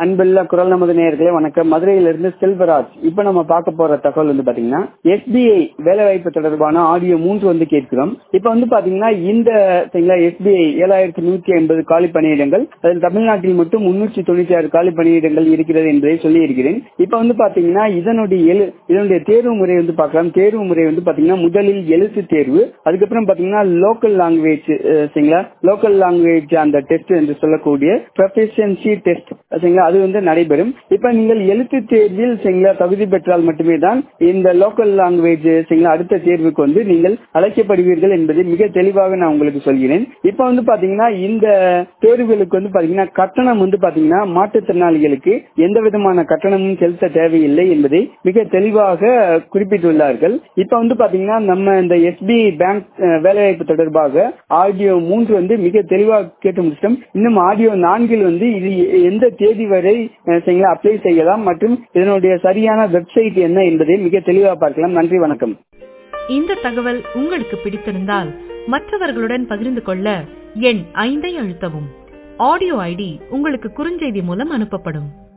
அன்புள்ள குரல் நமது நேயர்களே வணக்கம் மதுரையிலிருந்து செல்வராஜ் இப்ப நம்ம பார்க்க போற தகவல் வந்து பாத்தீங்கன்னா எஸ்பிஐ வேலைவாய்ப்பு தொடர்பான ஆடியோ மூன்று வந்து கேட்கிறோம் இப்ப வந்து பாத்தீங்கன்னா இந்த சரிங்களா எஸ்பிஐ ஏழாயிரத்தி நூத்தி ஐம்பது காலி பணியிடங்கள் அதில் தமிழ்நாட்டில் மட்டும் முன்னூற்றி தொண்ணூத்தி ஆறு காலி பணியிடங்கள் இருக்கிறது என்பதை சொல்லி இருக்கிறேன் இப்ப வந்து பாத்தீங்கன்னா இதனுடைய எழு இதனுடைய தேர்வு முறை வந்து பார்க்கலாம் தேர்வு முறை வந்து பாத்தீங்கன்னா முதலில் எழுத்து தேர்வு அதுக்கப்புறம் பாத்தீங்கன்னா லோக்கல் லாங்குவேஜ் சரிங்களா லோக்கல் லாங்குவேஜ் அந்த டெஸ்ட் என்று சொல்லக்கூடிய ப்ரொஃபஷன்சி டெஸ்ட் சரிங்களா அது வந்து நடைபெறும் இப்ப நீங்கள் எழுத்து தேர்வில் சரிங்களா தகுதி பெற்றால் மட்டுமே தான் இந்த லோக்கல் லாங்குவேஜ் சரிங்களா அடுத்த தேர்வுக்கு வந்து நீங்கள் அழைக்கப்படுவீர்கள் என்பதை மிக தெளிவாக நான் உங்களுக்கு சொல்கிறேன் இப்ப வந்து பாத்தீங்கன்னா இந்த தேர்வுகளுக்கு வந்து பாத்தீங்கன்னா கட்டணம் வந்து பாத்தீங்கன்னா மாற்றுத்திறனாளிகளுக்கு எந்த விதமான கட்டணமும் செலுத்த தேவையில்லை என்பதை மிக தெளிவாக குறிப்பிட்டுள்ளார்கள் இப்ப வந்து பாத்தீங்கன்னா நம்ம இந்த எஸ்பிஐ பேங்க் வேலைவாய்ப்பு தொடர்பாக ஆடியோ மூன்று வந்து மிக தெளிவாக கேட்டு முடிச்சிட்டோம் இன்னும் ஆடியோ நான்கில் வந்து இது எந்த தேதி வரை சரிங்களா அப்ளை செய்யலாம் மற்றும் இதனுடைய சரியான வெப்சைட் என்ன என்பதை மிக தெளிவாக பார்க்கலாம் நன்றி வணக்கம் இந்த தகவல் உங்களுக்கு பிடித்திருந்தால் மற்றவர்களுடன் பகிர்ந்து கொள்ள எண் ஐந்தை அழுத்தவும் ஆடியோ ஐடி உங்களுக்கு குறுஞ்செய்தி மூலம் அனுப்பப்படும்